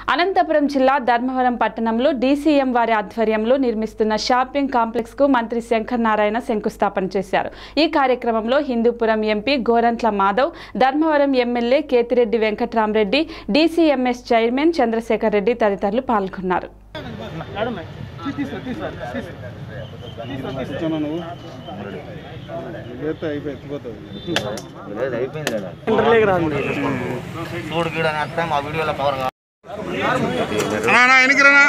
అనంతపురం జిల్లా ధర్మవరం పట్టణంలో డీసీఎం వారి ఆధ్వర్యంలో నిర్మిస్తున్న షాపింగ్ కాంప్లెక్స్ కు మంత్రి శంకర్ నారాయణ శంకుస్థాపన చేశారు ఈ కార్యక్రమంలో Hindupuram MP Gorantla Madhav Dharmavaram MLA Ketireddy Venkatramireddy DCMS chairman Chandrasekhar Reddy తదితరులు పాల్గొన్నారు కూర్చోనా నువ్వు లేకపోతే అయిపోయి ఎత్తిపోతుంది లేదు అయిపోయింది కదా చూడు గీడ అని అర్థం ఆ వీడియోలో పవర్ అన్నా అన్నా వెనక్కి రానా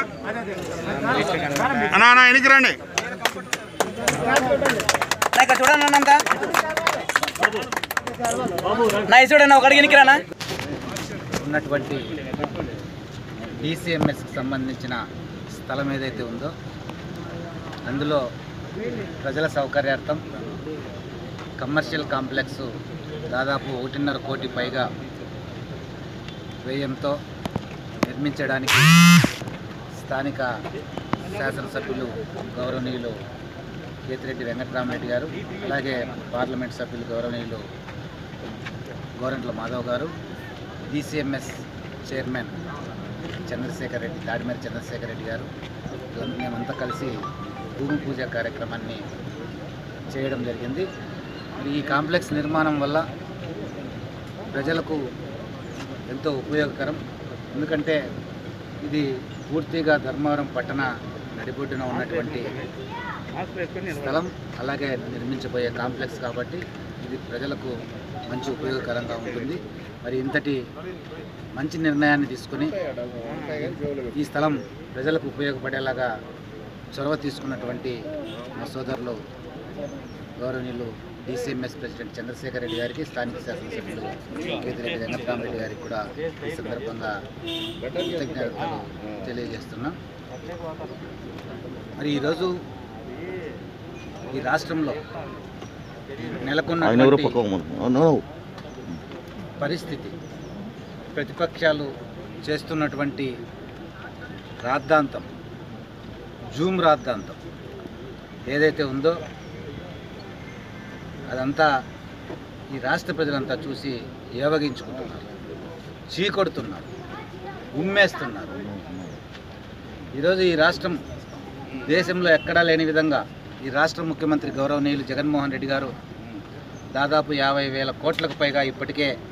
అన్నా అన్నా వెనక్కి రండి నా ఇక్కడ చూడండి అన్నంత నా ఈ చూడండి ఒక అడిగి రానా ఉన్నటువంటి డిసిఎంఎస్కి సంబంధించిన స్థలం ఏదైతే ఉందో అందులో ప్రజల సౌకర్యార్థం కమర్షియల్ కాంప్లెక్స్ దాదాపు ఒకటిన్నర కోటి పైగా వ్యయంతో నిర్మించడానికి స్థానిక శాసనసభ్యులు గౌరవనీయులు కేతిరెడ్డి వెంకటరామరెడ్డి గారు అలాగే పార్లమెంట్ సభ్యులు గౌరవనీయులు గోరంట్ల మాధవ్ గారు డిసిఎంఎస్ చైర్మన్ చంద్రశేఖర్ రెడ్డి తాడిమేర చంద్రశేఖర్ రెడ్డి గారు వీళ్ళం- మేమంతా కలిసి భూమి పూజ కార్యక్రమాన్ని చేయడం జరిగింది మరి ఈ కాంప్లెక్స్ నిర్మాణం వల్ల ప్రజలకు ఎంతో ఉపయోగకరం ఎందుకంటే ఇది పూర్తిగా ధర్మవరం పట్టణ నడిబొడ్డున ఉన్నటువంటి స్థలం అలాగే నిర్మించబోయే కాంప్లెక్స్ కాబట్టి ఇది ప్రజలకు మంచి ఉపయోగకరంగా ఉంటుంది మరి ఇంతటి మంచి నిర్ణయాన్ని తీసుకుని ఈ స్థలం ప్రజలకు ఉపయోగపడేలాగా చొరవ తీసుకున్నటువంటి మా సోదరులు గౌరవనీయులు డిసిఎంఎస్ ప్రెసిడెంట్ చంద్రశేఖర్ రెడ్డి గారికి స్థానిక శాసనసభ్యులు కేతిరెడ్డి వెంకటరామరెడ్డి గారికి కూడా ఈ సందర్భంగా కృతజ్ఞతలు తెలియజేస్తున్నాం మరి ఈరోజు ఈ రాష్ట్రంలో నెలకొన్న పరిస్థితి ప్రతిపక్షాలు చేస్తున్నటువంటి రాద్ధాంతం జూమ్ రాద్ధాంతం ఏదైతే ఉందో అదంతా ఈ రాష్ట్ర ప్రజలంతా చూసి ఏవగించుకుంటున్నారు చీకొడుతున్నారు ఉమ్మేస్తున్నారు ఈరోజు ఈ రాష్ట్రం దేశంలో ఎక్కడా లేని విధంగా ఈ రాష్ట్ర ముఖ్యమంత్రి గౌరవనీయులు జగన్మోహన్ రెడ్డి గారు దాదాపు యాభై వేల కోట్లకు పైగా ఇప్పటికే